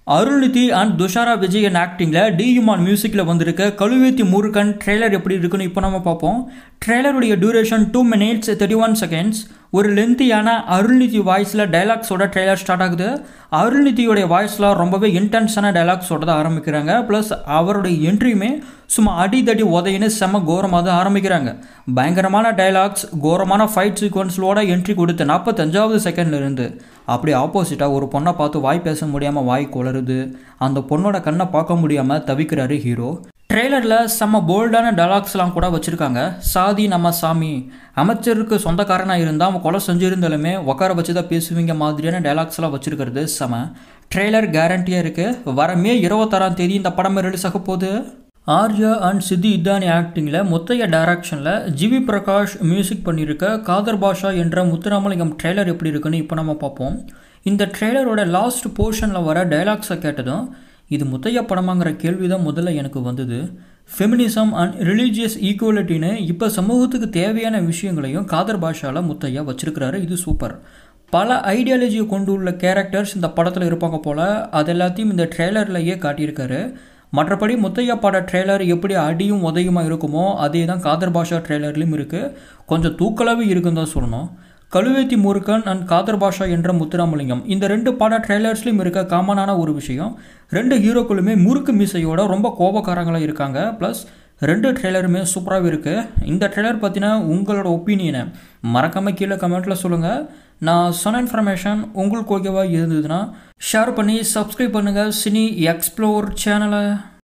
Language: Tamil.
அருள்நிதி அண்ட் துஷாரா விஜயன் ஆக்டிங்கில் டியுமான் மியூசிக்கில் வந்திருக்க கழுவேத்தி முருகன் ட்ரெய்லர் எப்படி இருக்குன்னு இப்போ நம்ம பார்ப்போம் ட்ரெய்லருடைய duration two minutes thirty one seconds ஒரு லென்த்தியான அருள்நிதி வாய்ஸில் டைலாக்ஸோட ட்ரெய்லர் ஸ்டார்ட் ஆகுது அருள்நிதியோடைய வாய்ஸில் ரொம்பவே இன்டென்ஸான டைலாக்ஸோட தான் ஆரம்பிக்கிறாங்க ப்ளஸ் அவருடைய என்ட்ரியுமே சும்மா அடிதடி உதையின்னு செம கோரமாக தான் ஆரம்பிக்கிறாங்க பயங்கரமான டைலாக்ஸ் கோரமான ஃபைட் சீக்வன்ஸோட என்ட்ரி கொடுத்து நாற்பத்தஞ்சாவது செகண்ட்ல இருந்து அப்படி ஆப்போசிட்டாக ஒரு பொண்ணை பார்த்து வாய் பேச முடியாமல் வாய் குளருது அந்த பொண்ணோட கண்ணை பார்க்க முடியாமல் தவிக்கிறாரு ஹீரோ ட்ரெய்லரில் செம்ம போல்டான டைலாக்ஸ்லாம் கூட வச்சுருக்காங்க சாதி நம்ம சாமி அமைச்சருக்கு சொந்தக்காரனாக இருந்தால் அவன் கொலை செஞ்சிருந்தாலுமே உட்கார வச்சு தான் பேசுவீங்க மாதிரியான டைலாக்ஸ்லாம் வச்சுருக்கிறது செம ட்ரெய்லர் கேரண்டியாக இருக்குது வர மே இருபத்தாறாம் தேதி இந்த படம் ரிலீஸ் ஆக போகுது ஆர்யா அண்ட் சித்தி இத்தானி ஆக்டிங்கில் முத்தைய டைரக்ஷனில் ஜிவி பிரகாஷ் மியூசிக் பண்ணியிருக்க காதர் பாஷா என்ற முத்துராமலிங்கம் ட்ரெய்லர் எப்படி இருக்குன்னு இப்போ நம்ம பார்ப்போம் இந்த ட்ரெய்லரோட லாஸ்ட் போர்ஷனில் வர டைலாக்ஸை கேட்டதும் இது முத்தைய படமாங்கிற கேள்வி தான் முதல்ல எனக்கு வந்தது ஃபெமினிசம் அண்ட் ரிலீஜியஸ் ஈக்குவலிட்டின்னு இப்போ சமூகத்துக்கு தேவையான விஷயங்களையும் காதர் பாஷாவில் முத்தையா வச்சிருக்கிறாரு இது சூப்பர் பல ஐடியாலஜியை கொண்டு உள்ள கேரக்டர்ஸ் இந்த படத்தில் இருப்பாங்க போல் அது எல்லாத்தையும் இந்த ட்ரெய்லர்லையே காட்டியிருக்காரு மற்றபடி முத்தையா பட ட்ரெய்லர் எப்படி அடியும் உதயுமா இருக்குமோ அதே தான் காதர் பாஷா ட்ரெய்லர்லையும் இருக்குது கொஞ்சம் தூக்கலாகவே இருக்குன்னு தான் சொல்லணும் கழுவேத்தி முருகன் அண்ட் காதர் பாஷா என்ற முத்துராமலிங்கம் இந்த ரெண்டு பட ட்ரெய்லர்ஸ்லையும் இருக்க காமனான ஒரு விஷயம் ரெண்டு ஹீரோக்களுமே முறுக்கு மீசையோட ரொம்ப கோபக்காரங்களாக இருக்காங்க ப்ளஸ் ரெண்டு ட்ரெய்லருமே சூப்பராகவே இருக்குது இந்த ட்ரெய்லர் பற்றின உங்களோட ஒப்பீனியனை மறக்காமல் கீழே கமெண்ட்டில் சொல்லுங்கள் நான் சொன்ன இன்ஃபர்மேஷன் உங்களுக்கு ஓகேவாக இருந்ததுன்னா ஷேர் பண்ணி சப்ஸ்கிரைப் பண்ணுங்கள் சினி எக்ஸ்ப்ளோர் சேனலை